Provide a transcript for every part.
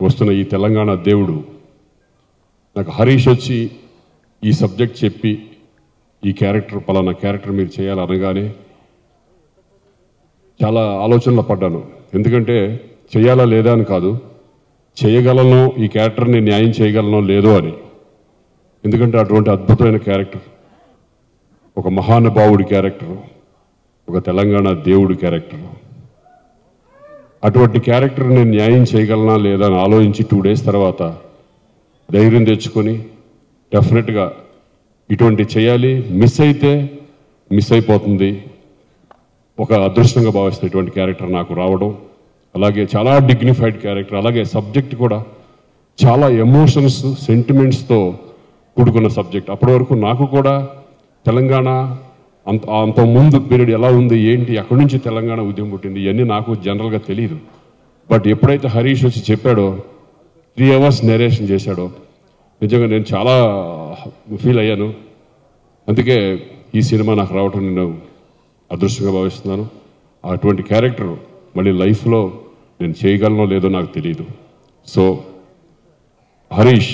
వస్తున్న ఈ తెలంగాణ దేవుడు నాకు హరీష్ వచ్చి ఈ సబ్జెక్ట్ చెప్పి ఈ క్యారెక్టర్ పలానా క్యారెక్టర్ మీరు చేయాలనగానే చాలా ఆలోచనలో పడ్డాను ఎందుకంటే చేయాలా లేదా అని కాదు చేయగలను ఈ క్యారెక్టర్ని న్యాయం చేయగలనో లేదో అని ఎందుకంటే అటువంటి అద్భుతమైన క్యారెక్టర్ ఒక మహానుభావుడి క్యారెక్టర్ ఒక తెలంగాణ దేవుడి క్యారెక్టర్ అటువంటి క్యారెక్టర్ నేను న్యాయం చేయగలనా లేదా అని ఆలోచించి టూ డేస్ తర్వాత ధైర్యం తెచ్చుకొని డెఫినెట్గా ఇటువంటి చేయాలి మిస్ అయితే మిస్ అయిపోతుంది ఒక అదృష్టంగా భావిస్తే ఇటువంటి క్యారెక్టర్ నాకు రావడం అలాగే చాలా డిగ్నిఫైడ్ క్యారెక్టర్ అలాగే సబ్జెక్ట్ కూడా చాలా ఎమోషన్స్ సెంటిమెంట్స్తో కూడుకున్న సబ్జెక్ట్ అప్పటి వరకు నాకు కూడా తెలంగాణ అంత అంత ముందు పీరియడ్ ఎలా ఉంది ఏంటి అక్కడి నుంచి తెలంగాణ ఉద్యమం పుట్టింది ఇవన్నీ నాకు జనరల్గా తెలియదు బట్ ఎప్పుడైతే హరీష్ వచ్చి చెప్పాడో త్రీ అవర్స్ నెరేషన్ చేశాడో నిజంగా నేను చాలా ఫీల్ అయ్యాను అందుకే ఈ సినిమా నాకు రావటం నేను అదృష్టంగా భావిస్తున్నాను అటువంటి క్యారెక్టర్ మళ్ళీ లైఫ్లో నేను చేయగలనో లేదో నాకు తెలియదు సో హరీష్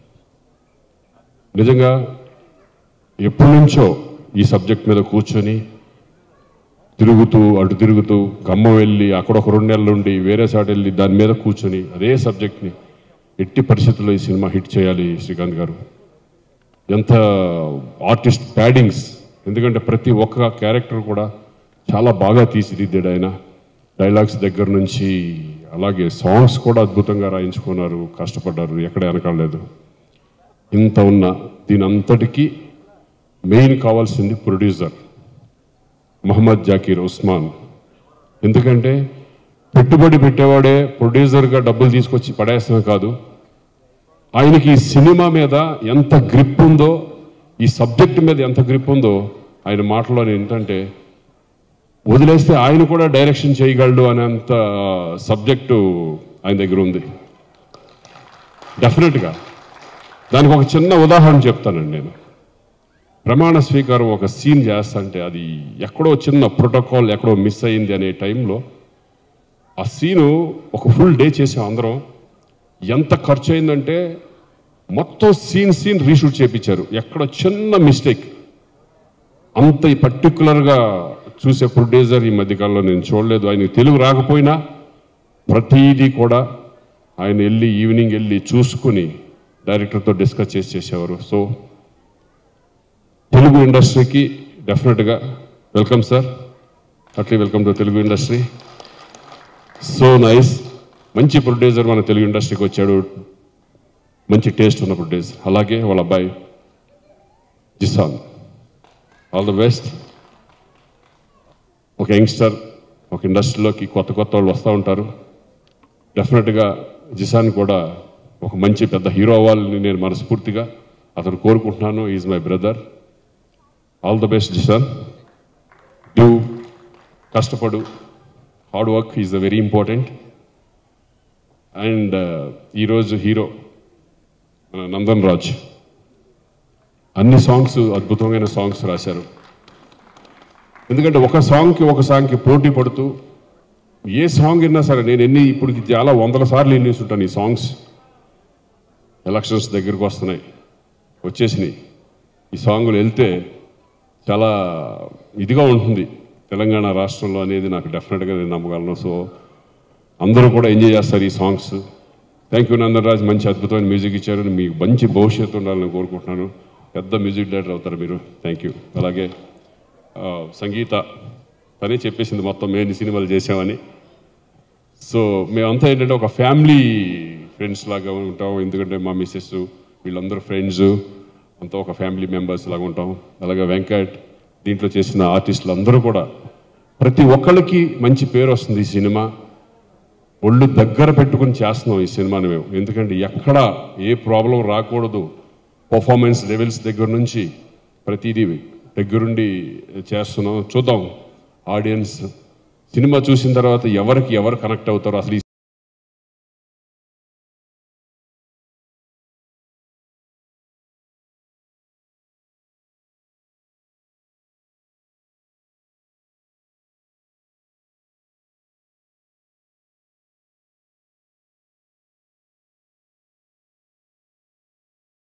నిజంగా ఎప్పటి నుంచో ఈ సబ్జెక్ట్ మీద కూర్చొని తిరుగుతూ అటు తిరుగుతూ ఖమ్మం వెళ్ళి అక్కడ ఒక రెండు నెలలు ఉండి వేరే చాటు వెళ్ళి దాని మీద కూర్చొని అదే సబ్జెక్ట్ని ఎట్టి పరిస్థితుల్లో ఈ సినిమా హిట్ చేయాలి శ్రీకాంత్ గారు ఎంత ఆర్టిస్ట్ ప్యాడింగ్స్ ఎందుకంటే ప్రతి ఒక్క క్యారెక్టర్ కూడా చాలా బాగా తీర్చిదిద్దాడు ఆయన డైలాగ్స్ దగ్గర నుంచి అలాగే సాంగ్స్ కూడా అద్భుతంగా రాయించుకున్నారు కష్టపడ్డారు ఎక్కడ వెనకాడలేదు ఇంత ఉన్న దీని అంతటికీ మెయిన్ కావాల్సింది ప్రొడ్యూసర్ మహమ్మద్ జాకీర్ ఉస్మాన్ ఎందుకంటే పెట్టుబడి పెట్టేవాడే ప్రొడ్యూసర్గా డబ్బులు తీసుకొచ్చి పడేస్తామే కాదు ఆయనకి ఈ సినిమా మీద ఎంత గ్రిప్ ఉందో ఈ సబ్జెక్ట్ మీద ఎంత గ్రిప్ ఉందో ఆయన మాటలో ఏంటంటే వదిలేస్తే ఆయన కూడా డైరెక్షన్ చేయగలడు అనేంత సబ్జెక్టు ఆయన దగ్గర ఉంది డెఫినెట్గా దానికి ఒక చిన్న ఉదాహరణ చెప్తానండి నేను ప్రమాణ స్వీకారం ఒక సీన్ చేస్తుంటే అది ఎక్కడో చిన్న ప్రోటోకాల్ ఎక్కడో మిస్ అయింది అనే టైంలో ఆ సీను ఒక ఫుల్ డే చేసాం అందరం ఎంత ఖర్చు అయిందంటే మొత్తం సీన్ సీన్ రీషూట్ చేపించారు ఎక్కడ చిన్న మిస్టేక్ అంత పర్టికులర్గా చూసే ప్రొడ్యూసర్ ఈ మధ్యకాలంలో నేను చూడలేదు ఆయన తెలుగు రాకపోయినా ప్రతిదీ కూడా ఆయన వెళ్ళి ఈవినింగ్ వెళ్ళి చూసుకుని డైరెక్టర్తో డిస్కస్ చేసి చేసేవారు సో తెలుగు ఇండస్ట్రీకి డెఫినెట్గా welcome sir Atlee welcome to Telugu industry so nice మంచి ప్రొడ్యూసర్ మన తెలుగు ఇండస్ట్రీకి వచ్చాడు మంచి టేస్ట్ ఉన్న ప్రొడ్యూసర్ అలాగే వాళ్ళ అబ్బాయి జిసాన్ ఆల్ ద బెస్ట్ ఒక యంగ్స్టర్ ఒక ఇండస్ట్రీలోకి కొత్త కొత్త వాళ్ళు వస్తూ ఉంటారు డెఫినెట్గా జిసాన్ కూడా ఒక మంచి పెద్ద హీరో అవ్వాలని నేను మనస్ఫూర్తిగా అతను కోరుకుంటున్నాను is my brother all the best Jisan do కష్టపడు hard work is the very important and ఈరోజు హీరో మన నందన్ రాజ్ అన్ని సాంగ్స్ అద్భుతమైన సాంగ్స్ రాశారు ఎందుకంటే ఒక సాంగ్కి ఒక సాంగ్కి పోటీ పడుతూ ఏ సాంగ్ విన్నా సరే నేను ఎన్ని ఇప్పుడు చాలా వందల సార్లు ఎన్ని ఉంటాను ఈ సాంగ్స్ ఎలక్షన్స్ దగ్గరికి వస్తున్నాయి వచ్చేసినాయి ఈ సాంగులు వెళ్తే చాలా ఇదిగా ఉంటుంది తెలంగాణ రాష్ట్రంలో అనేది నాకు డెఫినెట్గా నేను నమ్మగలను సో అందరూ కూడా ఎంజాయ్ చేస్తారు ఈ సాంగ్స్ థ్యాంక్ యూ నందరాజ్ మంచి అద్భుతమైన మ్యూజిక్ ఇచ్చారు మీకు మంచి భవిష్యత్తు ఉండాలని కోరుకుంటున్నాను పెద్ద మ్యూజిక్ డైరెక్టర్ అవుతారు మీరు థ్యాంక్ యూ అలాగే ఆ, సంగీత తనే చెప్పేసింది మొత్తం మేము సినిమాలు చేసామని సో మేమంతా ఏంటంటే ఒక ఫ్యామిలీ ఫ్రెండ్స్ లాగా ఉంటాం ఎందుకంటే మా మిస్సెస్ వీళ్ళందరూ ఫ్రెండ్స్ అంతా ఒక ఫ్యామిలీ మెంబర్స్ లాగా ఉంటాం అలాగే వెంకట్ దీంట్లో చేసిన ఆర్టిస్టులు అందరూ కూడా ప్రతి ఒక్కళ్ళకి మంచి పేరు వస్తుంది ఈ సినిమా ఒళ్ళు దగ్గర పెట్టుకుని చేస్తున్నాం ఈ సినిమాని మేము ఎందుకంటే ఎక్కడ ఏ ప్రాబ్లం రాకూడదు పర్ఫార్మెన్స్ లెవెల్స్ దగ్గర నుంచి ప్రతిదీ దగ్గరుండి చేస్తున్నాం చూద్దాం ఆడియన్స్ సినిమా చూసిన తర్వాత ఎవరికి ఎవరు కనెక్ట్ అవుతారో అసలు ఈ